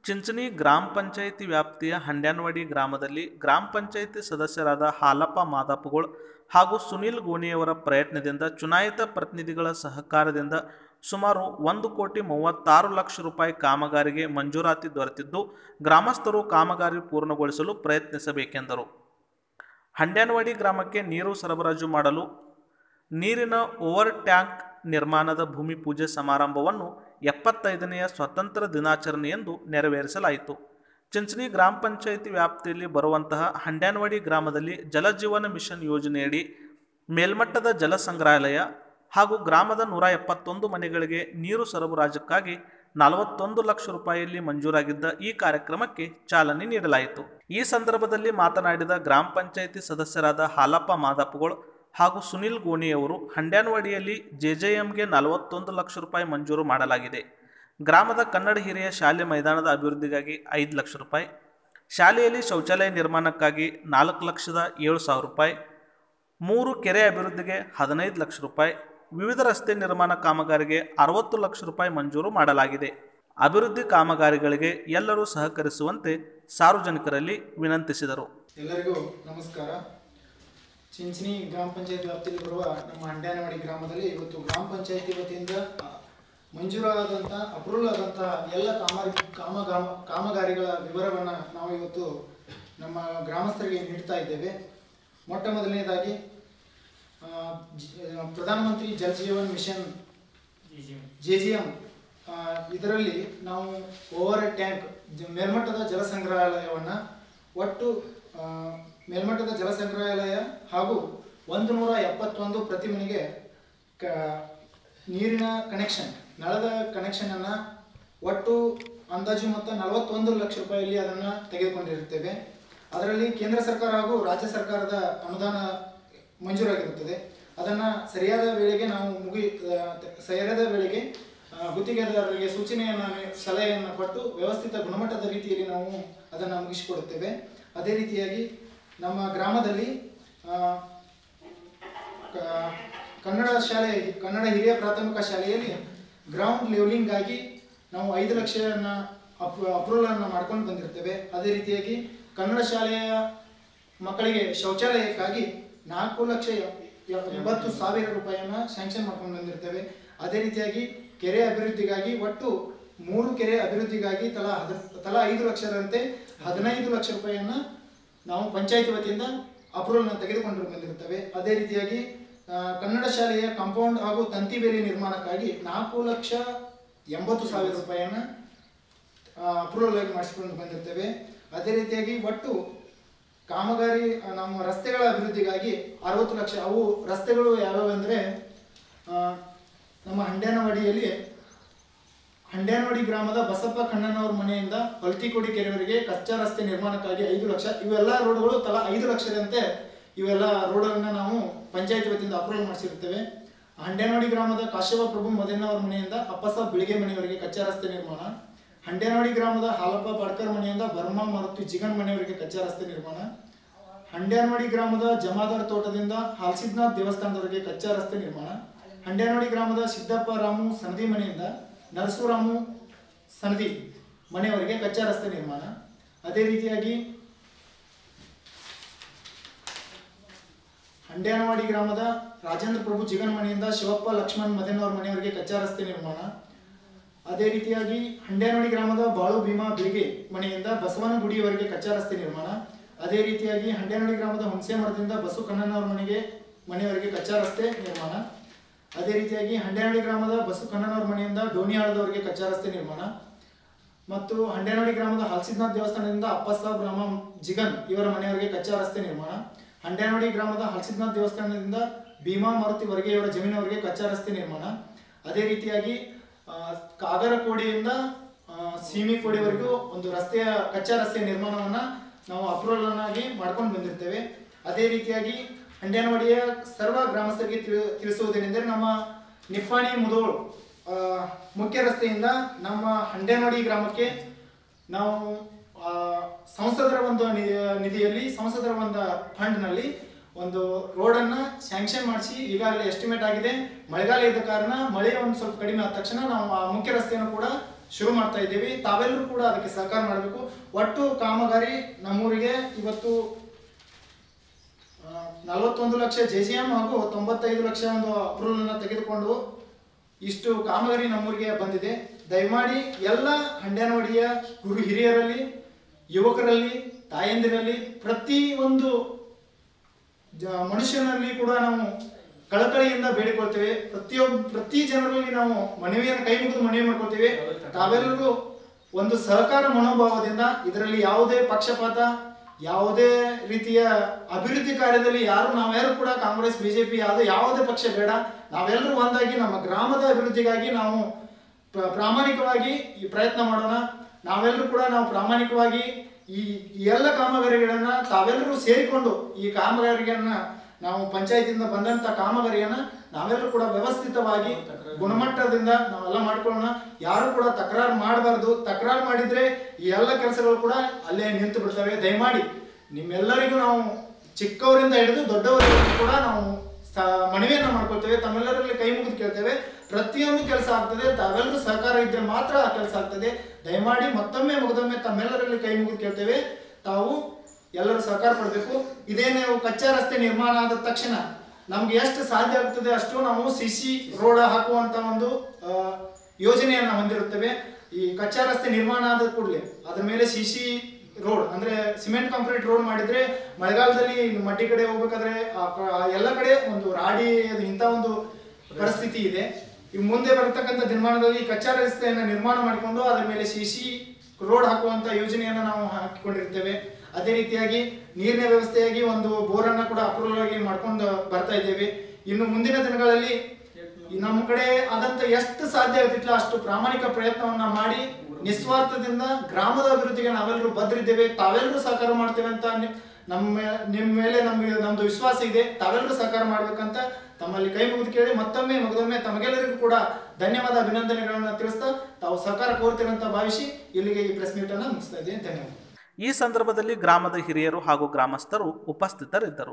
ಚಿಂಚಣಿ ಗ್ರಾಮ ಪಂಚಾಯಿತಿ ವ್ಯಾಪ್ತಿಯ ಹಂಡ್ಯಾನವಾಡಿ ಗ್ರಾಮದಲ್ಲಿ ಗ್ರಾಮ ಪಂಚಾಯಿತಿ ಸದಸ್ಯರಾದ ಹಾಲಪ್ಪ ಮಾದಾಪುಗೋಳ್ ಹಾಗೂ ಸುನಿಲ್ ಗೋಣಿಯವರ ಪ್ರಯತ್ನದಿಂದ ಚುನಾಯಿತ ಪ್ರತಿನಿಧಿಗಳ ಸಹಕಾರದಿಂದ ಸುಮಾರು ಒಂದು ಕೋಟಿ ಮೂವತ್ತಾರು ಲಕ್ಷ ರೂಪಾಯಿ ಕಾಮಗಾರಿಗೆ ಮಂಜೂರಾತಿ ದೊರೆತಿದ್ದು ಗ್ರಾಮಸ್ಥರು ಕಾಮಗಾರಿ ಪೂರ್ಣಗೊಳಿಸಲು ಪ್ರಯತ್ನಿಸಬೇಕೆಂದರು ಹಂಡ್ಯಾನವಾಡಿ ಗ್ರಾಮಕ್ಕೆ ನೀರು ಸರಬರಾಜು ಮಾಡಲು ನೀರಿನ ಓವರ್ ಟ್ಯಾಂಕ್ ನಿರ್ಮಾಣದ ಭೂಮಿ ಪೂಜೆ ಸಮಾರಂಭವನ್ನು ಎಪ್ಪತ್ತೈದನೆಯ ಸ್ವಾತಂತ್ರ್ಯ ದಿನಾಚರಣೆಯಂದು ನೆರವೇರಿಸಲಾಯಿತು ಚಿಂಚಣಿ ಗ್ರಾಮ ಪಂಚಾಯಿತಿ ವ್ಯಾಪ್ತಿಯಲ್ಲಿ ಬರುವಂತಹ ಹಂಡ್ಯಾನವಾಡಿ ಗ್ರಾಮದಲ್ಲಿ ಜಲಜೀವನ ಮಿಷನ್ ಯೋಜನೆಯಡಿ ಮೇಲ್ಮಟ್ಟದ ಜಲ ಸಂಗ್ರಹಾಲಯ ಹಾಗೂ ಗ್ರಾಮದ ನೂರ ಎಪ್ಪತ್ತೊಂದು ಮನೆಗಳಿಗೆ ನೀರು ಸರಬರಾಜಕ್ಕಾಗಿ ನಲವತ್ತೊಂದು ಲಕ್ಷ ರೂಪಾಯಿಯಲ್ಲಿ ಮಂಜೂರಾಗಿದ್ದ ಈ ಕಾರ್ಯಕ್ರಮಕ್ಕೆ ಚಾಲನೆ ನೀಡಲಾಯಿತು ಈ ಸಂದರ್ಭದಲ್ಲಿ ಮಾತನಾಡಿದ ಗ್ರಾಮ ಪಂಚಾಯಿತಿ ಸದಸ್ಯರಾದ ಹಾಲಪ್ಪ ಮಾದಪ್ಪಗಳು ಹಾಗೂ ಸುನಿಲ್ ಗೋಣಿಯವರು ಹಂಡ್ಯಾನವಾಡಿಯಲ್ಲಿ ಜೆಜೆಎಂಗೆ ನಲವತ್ತೊಂದು ಲಕ್ಷ ರೂಪಾಯಿ ಮಂಜೂರು ಮಾಡಲಾಗಿದೆ ಗ್ರಾಮದ ಕನ್ನಡ ಹಿರಿಯ ಶಾಲೆ ಮೈದಾನದ ಅಭಿವೃದ್ಧಿಗಾಗಿ ಐದು ಲಕ್ಷ ರೂಪಾಯಿ ಶಾಲೆಯಲ್ಲಿ ಶೌಚಾಲಯ ನಿರ್ಮಾಣಕ್ಕಾಗಿ ನಾಲ್ಕು ಲಕ್ಷದ ಏಳು ಸಾವಿರ ರೂಪಾಯಿ ಮೂರು ಕೆರೆ ಅಭಿವೃದ್ಧಿಗೆ ಹದಿನೈದು ಲಕ್ಷ ರೂಪಾಯಿ ವಿವಿಧ ರಸ್ತೆ ನಿರ್ಮಾಣ ಕಾಮಗಾರಿಗೆ ಅರವತ್ತು ಲಕ್ಷ ರೂಪಾಯಿ ಮಂಜೂರು ಮಾಡಲಾಗಿದೆ ಅಭಿವೃದ್ಧಿ ಕಾಮಗಾರಿಗಳಿಗೆ ಎಲ್ಲರೂ ಸಹಕರಿಸುವಂತೆ ಸಾರ್ವಜನಿಕರಲ್ಲಿ ವಿನಂತಿಸಿದರು ಎಲ್ಲರಿಗೂ ನಮಸ್ಕಾರ ಚಿಂಚಣಿ ಗ್ರಾಮ ಪಂಚಾಯತ್ ವ್ಯಾಪ್ತಿಯಲ್ಲಿ ಬರುವ ನಮ್ಮ ಹಂಡ್ಯಾನವಾಡಿ ಗ್ರಾಮದಲ್ಲಿ ಇವತ್ತು ಗ್ರಾಮ ಪಂಚಾಯತಿ ವತಿಯಿಂದ ಆ, ಮಂಜೂರಾದಂಥ ಅಪ್ರೂವಲ್ ಆದಂಥ ಎಲ್ಲ ಕಾಮಗಾರಿ ಕಾಮ ಕಾಮ- ಕಾಮಗಾರಿಗಳ ವಿವರವನ್ನು ನಾವು ಇವತ್ತು ನಮ್ಮ ಗ್ರಾಮಸ್ಥರಿಗೆ ನೀಡ್ತಾ ಇದ್ದೇವೆ ಮೊಟ್ಟ ಮೊದಲನೇದಾಗಿ ಆ, ಜ- ಪ್ರಧಾನಮಂತ್ರಿ Jal Jeevan mission J G M ಇದರಲ್ಲಿ ನಾವು ಓವರ್ ಟ್ಯಾಂಕ್ ಜ- ಮೇಲ್ಮಟ್ಟದ ಜಲ ಸಂಗ್ರಹಾಲಯವನ್ನು ಒಟ್ಟು ಆ, ಮೇಲ್ಮಟ್ಟದ ಜಲ ಸಂಗ್ರಹಾಲಯ ಹಾಗೂ ಒಂದು ನೂರ ಎಪ್ಪತ್ತೊಂದು ಪ್ರತಿ ಮನೆಗೆ ಕ ನೀರಿನ ಕನೆಕ್ಷನ್ ನಳದ ಕನೆಕ್ಷನನ್ನು ಒಟ್ಟು ಅಂದಾಜು ಮೊತ್ತ ನಲವತ್ತೊಂದು ಲಕ್ಷ ರೂಪಾಯಿಯಲ್ಲಿ ಅದನ್ನು ತೆಗೆದುಕೊಂಡಿರುತ್ತೇವೆ ಅದರಲ್ಲಿ ಕೇಂದ್ರ ಸರ್ಕಾರ ಹಾಗೂ ರಾಜ್ಯ ಸರ್ಕಾರದ ಅನುದಾನ ಮಂಜೂರಾಗಿರುತ್ತದೆ ಅದನ್ನು ಸರಿಯಾದ ವೇಳೆಗೆ ನಾವು ಮುಗಿ ಆ, ತ- ಸರಿಯಾದ ವೇಳೆಗೆ ಆ, ಗುತ್ತಿಗೆದಾರರಿಗೆ ಸೂಚನೆಯನ್ನು ನೀ- ಸಲಹೆಯನ್ನು ಕೊಟ್ಟು ವ್ಯವಸ್ಥಿತ ಗುಣಮಟ್ಟದ ರೀತಿಯಲ್ಲಿ ನಾವು ಅದನ್ನು ಮುಗಿಸಿಕೊಡುತ್ತೇವೆ ಅದೇ ರೀತಿಯಾಗಿ ನಮ್ಮ ಗ್ರಾಮದಲ್ಲಿ ಆ, ಕ- ಕನ್ನಡ ಶಾಲೆ ಕನ್ನಡ ಹಿರಿಯ ಪ್ರಾಥಮಿಕ ಶಾಲೆಯಲ್ಲಿ ಗ್ರೌಂಡ್ ಲೆವೆಲಿಂಗಾಗಿ ನಾವು ಐದು ಲಕ್ಷನ ಅಪ್ ಅಪ್ರೂವಲನ್ನು ಮಾಡ್ಕೊಂಡು ಬಂದಿರ್ತೇವೆ ಅದೇ ರೀತಿಯಾಗಿ ಕನ್ನಡ ಶಾಲೆಯ ಮಕ್ಕಳಿಗೆ ಶೌಚಾಲಯಕ್ಕಾಗಿ ನಾಲ್ಕು ಲಕ್ಷ ಎ- ಎ- ಎಂಬತ್ತು ಸಾವಿರ ರೂಪಾಯಿಯನ್ನು ಸ್ಯಾಂಕ್ಷನ್ ಮಾಡ್ಕೊಂಡು ಬಂದಿರ್ತೇವೆ ಅದೇ ರೀತಿಯಾಗಿ ಕೆರೆ ಅಭಿವೃದ್ಧಿಗಾಗಿ ಒಟ್ಟು ಮೂರು ಕೆರೆ ಅಭಿವೃದ್ಧಿಗಾಗಿ ತಲಾ ಹದ ತಲಾ ಐದು ಲಕ್ಷದಂತೆ ಹದಿನೈದು ಲಕ್ಷ ರೂಪಾಯಿಯನ್ನು ನಾವು ಪಂಚಾಯತ್ ವತಿಯಿಂದ ಅಪ್ರೂವಲ್ನ ತೆಗೆದುಕೊಂಡು ಬಂದಿರುತ್ತೇವೆ ಅದೇ ರೀತಿಯಾಗಿ ಆ, ಕನ್ನಡ ಶಾಲೆಯ ಕಾಂಪೌಂಡ್ ಹಾಗೂ ತಂತಿ ಬೇಲಿ ನಿರ್ಮಾಣಕ್ಕಾಗಿ ನಾಲ್ಕು ಲಕ್ಷ ಎಂಬತ್ತು ಸಾವಿರ ರೂಪಾಯಿಯನ್ನು ಅಪ್ರೂವಲ್ ಆಗಿ ಮಾಡಿಸಿಕೊಂಡು ಬಂದಿರ್ತೇವೆ ಅದೇ ರೀತಿಯಾಗಿ ಒಟ್ಟು ಕಾಮಗಾರಿ ಆ, ನಮ್ಮ ರಸ್ತೆಗಳ ಅಭಿವೃದ್ಧಿಗಾಗಿ ಅರವತ್ತು ಲಕ್ಷ ಅವು ರಸ್ತೆಗಳು ಯಾವ್ಯಾವ ಅಂದರೆ ನಮ್ಮ ಹಂಡ್ಯಾನವಾಡಿಯಲ್ಲಿ ಹಂಡ್ಯಾನವಾಡಿ ಗ್ರಾಮದ ಬಸಪ್ಪ ಕಣ್ಣನವರ ಮನೆಯಿಂದ ಹೊಲ್ತಿಕೋಡಿ ಕೆರೆವರೆಗೆ ಕಚ್ಚಾ ರಸ್ತೆ ನಿರ್ಮಾಣಕ್ಕಾಗಿ ಐದು ಲಕ್ಷ ಇವೆಲ್ಲ ರೋಡ್ಗಳು ತಲಾ ಐದು ಲಕ್ಷದಂತೆ ಇವೆಲ್ಲ ರೋಡ್ಗಳನ್ನ ನಾವು ಪಂಚಾಯತ್ ವತಿಯಿಂದ ಅಪ್ರೂವಲ್ ಮಾಡಿಸಿರ್ತೇವೆ ಹಂಡ್ಯಾನವಾಡಿ ಗ್ರಾಮದ ಕಾಶ್ಯಪ ಪ್ರಭು ಮದನ್ನವರ ಮನೆಯಿಂದ ಅಪ್ಪಸಾಬ್ ಬಿಳಿಗೆ ಮನೆಯವರೆಗೆ ಕಚ್ಚಾ ರಸ್ತೆ ನಿರ್ಮಾಣ ಹಂಡ್ಯಾನವಾಡಿ ಗ್ರಾಮದ ಹಾಲಪ್ಪ ಬಾಡ್ಕರ್ ಮನೆಯಿಂದ ಬರ್ಮಾ ಮಾರುತಿ ಜಿಗನ್ ಮನೆಯವರೆಗೆ ಕಚ್ಚಾ ರಸ್ತೆ ನಿರ್ಮಾಣ ಹಂಡ್ಯಾನವಾಡಿ ಗ್ರಾಮದ ಜಮಾದಾರ್ ತೋಟದಿಂದ ಹಾಲ್ಸಿದ್ನಾಥ್ ದೇವಸ್ಥಾನದವರೆಗೆ ಕಚ್ಚಾ ರಸ್ತೆ ನಿರ್ಮಾಣ ಹಂಡ್ಯಾನವಾಡಿ ಗ್ರಾಮದ ಸಿದ್ದಪ್ಪ ರಾಮು ಸನದಿ ಮನೆಯಿಂದ ನರಸೂರಾಮು ಸನದಿ ಮನೆಯವರೆಗೆ ಕಚ್ಚಾ ರಸ್ತೆ ನಿರ್ಮಾಣ ಅದೇ ರೀತಿಯಾಗಿ ಹಂಡ್ಯಾನವಾಡಿ ಗ್ರಾಮದ ರಾಜೇಂದ್ರ ಪ್ರಭು ಜಿಗನ್ ಮನೆಯಿಂದ ಶಿವಪ್ಪ ಲಕ್ಷ್ಮಣ್ ಮದನವರ ಮನೆಯವರೆಗೆ ಕಚ್ಚಾ ರಸ್ತೆ ನಿರ್ಮಾಣ ಅದೇ ರೀತಿಯಾಗಿ ಹಂಡ್ಯಾನವಾಡಿ ಗ್ರಾಮದ ಬಾಳು ಭೀಮಾ ಬೇಗೆ ಮನೆಯಿಂದ ಬಸವನಗುಡಿಯವರೆಗೆ ಕಚ್ಚಾ ರಸ್ತೆ ನಿರ್ಮಾಣ ಅದೇ ರೀತಿಯಾಗಿ ಹಂಡ್ಯಾನವಾಡಿ ಗ್ರಾಮದ ಹುಣಸೆ ಮರದಿಂದ ಬಸು ಕಣ್ಣನವರ ಮನೆಗೆ ಮನೆಯವರೆಗೆ ಕಚ್ಚಾ ರಸ್ತೆ ನಿರ್ಮಾಣ ಅದೇ ರೀತಿಯಾಗಿ ಹಂಡ್ಯಾನವಾಡಿ ಗ್ರಾಮದ ಬಸು ಕಣ್ಣನವರ ಮನೆಯಿಂದ ಡೋಣಿಯಾಳದವರೆಗೆ ಕಚ್ಚಾ ರಸ್ತೆ ನಿರ್ಮಾಣ ಮತ್ತು ಹಂಡ್ಯಾನವಾಡಿ ಗ್ರಾಮದ ಹಲ್ಸಿದ್ನಾಥ್ ದೇವಸ್ಥಾನದಿಂದ ಅಪ್ಪಸಾಬ್ ರಾಮ ಜಿಗನ್ ಇವರ ಮನೆಯವರೆಗೆ ಕಚ್ಚಾ ರಸ್ತೆ ನಿರ್ಮಾಣ ಹಂಡ್ಯಾನವಾಡಿ ಗ್ರಾಮದ ಹಲ್ಸಿದ್ನಾಥ್ ದೇವಸ್ಥಾನದಿಂದ ಭೀಮಾ ಮಾರುತಿ ವರ್ಗೆಯವರ ಜಮೀನವರೆಗೆ ಕಚ್ಚಾ ರಸ್ತೆ ನಿರ್ಮಾಣ ಅದೇ ರೀತಿಯಾಗಿ ಆ, ಕಾಗರಕೋಡಿಯಿಂದ ಆ, ಸೀಮಿಕೋಡಿವರೆಗೂ ಒಂದು ರಸ್ತೆಯ ಕಚ್ಚಾ ರಸ್ತೆಯ ನಿರ್ಮಾಣವನ್ನ ನಾವು ಅಪ್ರೂವಲ್ ಆಗಿ ಮಾಡ್ಕೊಂಡು ಬಂದಿರ್ತೇವೆ ಅದೇ ರೀತಿಯಾಗಿ ಹಂಡ್ಯಾನವಾಡಿಯ ಸರ್ವ ಗ್ರಾಮಸ್ಥರಿಗೆ ತಿಳಿ- ತಿಳಿಸುವುದೇನೆಂದರೆ ನಮ್ಮ ನಿಫಾಣಿ ಮುದೋಳ್ ಆ, ಮುಖ್ಯ ರಸ್ತೆಯಿಂದ ನಮ್ಮ ಹಂಡ್ಯಾನವಾಡಿ ಗ್ರಾಮಕ್ಕೆ ನಾವು ಆ, ಸಂಸದರ ಒಂದು ನಿ- ನಿಧಿಯಲ್ಲಿ ಸಂಸದರ ಒಂದು ಫಂಡ್ನಲ್ಲಿ ಒಂದು ರೋಡನ್ನ ಸ್ಯಾಂಕ್ಷನ್ ಮಾಡಿಸಿ ಈಗಾಗಲೇ ಎಸ್ಟಿಮೇಟ್ ಆಗಿದೆ ಮಳೆಗಾಲ ಇದ್ದ ಕಾರಣ ಮಳೆ ಒಂದು ಸ್ವಲ್ಪ ಕಡಿಮೆ ಆದ ತಕ್ಷಣ ನಾವು ಆ ಮುಖ್ಯ ರಸ್ತೆಯನ್ನು ಕೂಡ ಶುರು ಮಾಡ್ತಾ ಇದ್ದೀವಿ ತಾವೆಲ್ಲರೂ ಕೂಡ ಅದಕ್ಕೆ ಸಹಕಾರ ಮಾಡಬೇಕು ಒಟ್ಟು ಕಾಮಗಾರಿ ನಮ್ಮೂರಿಗೆ ಇವತ್ತು ನಲವತ್ತೊಂದು ಲಕ್ಷ ಜೆ ಜಿ ಎಂ ಹಾಗೂ ತೊಂಬತ್ತೈದು ಲಕ್ಷ ಒಂದು ಅಪ್ರೂವಲ್ ಅನ್ನ ತೆಗೆದುಕೊಂಡು ಇಷ್ಟು ಕಾಮಗಾರಿ ನಮ್ಮೂರಿಗೆ ಬಂದಿದೆ ದಯಮಾಡಿ ಎಲ್ಲ ಹಂಡ್ಯಾನವಾಡಿಯ ಗುರು ಹಿರಿಯರಲ್ಲಿ ಯುವಕರಲ್ಲಿ ತಾಯಂದಿರಲ್ಲಿ ಪ್ರತಿ ಒಂದು ಜ- ಮನುಷ್ಯನಲ್ಲಿ ಕೂಡ ನಾವು ಕಳಕಳಿಯಿಂದ ಬೇಡಿಕೊಳ್ತೇವೆ ಪ್ರತಿಯೊಬ್ಬ ಪ್ರತಿ ಜನರಲ್ಲಿ ನಾವು ಮನವಿಯನ್ನು ಕೈ ಮುಗಿದು ಮನವಿ ಮಾಡ್ಕೊಳ್ತೇವೆ ತಾವೆಲ್ಲರೂ ಒಂದು ಸಹಕಾರ ಮನೋಭಾವದಿಂದ ಇದರಲ್ಲಿ ಯಾವುದೇ ಪಕ್ಷಪಾತ ಯಾವುದೇ ರೀತಿಯ ಅಭಿವೃದ್ಧಿ ಕಾರ್ಯದಲ್ಲಿ ಯಾರು ನಾವ್ಯಾರು ಕೂಡ ಕಾಂಗ್ರೆಸ್ ಬಿಜೆಪಿ ಯಾವುದೇ ಯಾವುದೇ ಪಕ್ಷ ಬೇಡ ನಾವೆಲ್ಲರೂ ಒಂದಾಗಿ ನಮ್ಮ ಗ್ರಾಮದ ಅಭಿವೃದ್ಧಿಗಾಗಿ ನಾವು ಪ್ರ- ಪ್ರಾಮಾಣಿಕವಾಗಿ ಈ ಪ್ರಯತ್ನ ಮಾಡೋಣ ನಾವೆಲ್ಲರೂ ಕೂಡ ನಾವು ಪ್ರಾಮಾಣಿಕವಾಗಿ ಈ ಈ ಎಲ್ಲ ಕಾಮಗಾರಿಗಳನ್ನ ತಾವೆಲ್ಲರೂ ಸೇರಿಕೊಂಡು ಈ ಕಾಮಗಾರಿಗಳನ್ನ ನಾವು ಪಂಚಾಯತಿಯಿಂದ ಬಂದಂತ ಕಾಮಗಾರಿಯನ್ನ ನಾವೆಲ್ಲರೂ ಕೂಡ ವ್ಯವಸ್ಥಿತವಾಗಿ ಗುಣಮಟ್ಟದಿಂದ ನಾವೆಲ್ಲ ಮಾಡ್ಕೊಳ್ಳೋಣ ಯಾರು ಕೂಡ ತಕರಾರು ಮಾಡಬಾರ್ದು ತಕರಾರು ಮಾಡಿದ್ರೆ ಈ ಎಲ್ಲ ಕೆಲಸಗಳು ಕೂಡ ಅಲ್ಲೇ ನಿಂತು ಬಿಡ್ತವೆ ದಯಮಾಡಿ ನಿಮ್ಮೆಲ್ಲರಿಗೂ ನಾವು ಚಿಕ್ಕವರಿಂದ ಹಿಡಿದು ದೊಡ್ಡವರಿಗೂ ಕೂಡ ನಾವು ಸ- ಮನವಿಯನ್ನ ಮಾಡ್ಕೊಳ್ತೇವೆ ತಮ್ಮೆಲ್ಲರಲ್ಲಿ ಕೈ ಮುಗಿದು ಕೇಳ್ತೇವೆ ಪ್ರತಿಯೊಂದು ಕೆಲಸ ಆಗ್ತದೆ ತಾವೆಲ್ಲರೂ ಸಹಕಾರ ಇದ್ರೆ ಮಾತ್ರ ಆ ಕೆಲಸ ಆಗ್ತದೆ ದಯಮಾಡಿ ಮತ್ತೊಮ್ಮೆ ಮುಗಿದೊಮ್ಮೆ ತಮ್ಮೆಲ್ಲರಲ್ಲಿ ಕೈ ಮುಗಿದು ಕೇಳ್ತೇವೆ ತಾವು ಎಲ್ಲರೂ ಸಹಕಾರ ಪಡಬೇಕು ಇದೇನೇ ಕಚ್ಚಾ ರಸ್ತೆ ನಿರ್ಮಾಣ ಆದ ತಕ್ಷಣ ನಮ್ಗೆ ಎಷ್ಟು ಸಾಧ್ಯ ಆಗ್ತದೆ ಅಷ್ಟು ನಾವು ಸಿ ಸಿ ರೋಡ್ ಹಾಕುವಂತ ಒಂದು ಆ, ಯೋಜನೆಯನ್ನ ಹೊಂದಿರುತ್ತೇವೆ ಈ ಕಚ್ಚಾ ರಸ್ತೆ ನಿರ್ಮಾಣ ಆದ ಕೂಡಲೇ ಅದ್ರ ಮೇಲೆ ಸಿ ಸಿ ರೋಡ್ ಅಂದ್ರೆ ಸಿಮೆಂಟ್ ಕಾಂಕ್ರೀಟ್ ರೋಡ್ ಮಾಡಿದ್ರೆ ಮಳೆಗಾಲದಲ್ಲಿ ಇನ್ನು ಮಡ್ಡಿ ಕಡೆ ಹೋಗ್ಬೇಕಾದ್ರೆ ಆ ಕ- ಆ ಎಲ್ಲ ಕಡೆ ಒಂದು ರಾಡಿ ಅದು ಇಂಥ ಒಂದು ಪರಿಸ್ಥಿತಿ ಇದೆ ಈ ಮುಂದೆ ಬರತಕ್ಕಂಥ ದಿನಮಾನದಲ್ಲಿ ಕಚ್ಚಾ ರಸ್ತೆಯನ್ನು ನಿರ್ಮಾಣ ಮಾಡಿಕೊಂಡು ಅದರ ಮೇಲೆ ಸಿ ಸಿ ರೋಡ್ ಹಾಕುವಂತ ಯೋಜನೆಯನ್ನು ನಾವು ಹಾಕಿಕೊಂಡಿರ್ತೇವೆ ಅದೇ ರೀತಿಯಾಗಿ ನೀರಿನ ವ್ಯವಸ್ಥೆಯಾಗಿ ಒಂದು ಬೋರನ್ನ ಕೂಡ ಅಪ್ರೂವಲ್ ಆಗಿ ಮಾಡ್ಕೊಂಡು ಬರ್ತಾ ಇದ್ದೇವೆ ಇನ್ನು ಮುಂದಿನ ದಿನಗಳಲ್ಲಿ ಈ ನಮ್ಮ ಕಡೆ ಆದಂತ ಎಷ್ಟು ಸಾಧ್ಯ ಆಗ್ತಿಲ್ಲ ಅಷ್ಟು ಪ್ರಾಮಾಣಿಕ ಪ್ರಯತ್ನವನ್ನ ಮಾಡಿ ನಿಸ್ವಾರ್ಥದಿಂದ ಗ್ರಾಮದ ಅಭಿವೃದ್ಧಿಗೆ ನಾವೆಲ್ಲರೂ ಬದ್ರಿದ್ದೇವೆ ತಾವೆಲ್ಲರೂ ಸಹಕಾರ ಮಾಡ್ತೇವೆ ಅಂತ ನಿ- ನಮ್ಮ ನಿಮ್ಮ ಮೇಲೆ ನಮ್ಗೆ ನಮ್ದು ವಿಶ್ವಾಸ ಇದೆ ತಾವೆಲ್ಲರೂ ಸಹಕಾರ ಮಾಡ್ಬೇಕಂತ ತಮ್ಮಲ್ಲಿ ಕೈ ಮುಗಿದು ಕೇಳಿ ಮತ್ತೊಮ್ಮೆ ಮಗದೊಮ್ಮೆ ತಮಗೆಲ್ಲರಿಗೂ ಕೂಡ ಧನ್ಯವಾದ ಅಭಿನಂದನೆಗಳನ್ನ ತಿಳಿಸ್ತಾ ತಾವು ಸಹಕಾರ ಕೋರ್ತೀರಂತ ಭಾವಿಸಿ ಇಲ್ಲಿಗೆ ಈ ಪ್ರೆಸ್ ಮೀಟ್ ಅನ್ನ ಮುಗಿಸ್ತಾ ಇದ್ದೇನೆ ಧನ್ಯವಾದ ಈ ಸಂದರ್ಭದಲ್ಲಿ ಗ್ರಾಮದ ಹಿರಿಯರು ಹಾಗೂ ಗ್ರಾಮಸ್ಥರು ಉಪಸ್ಥಿತರಿದ್ದರು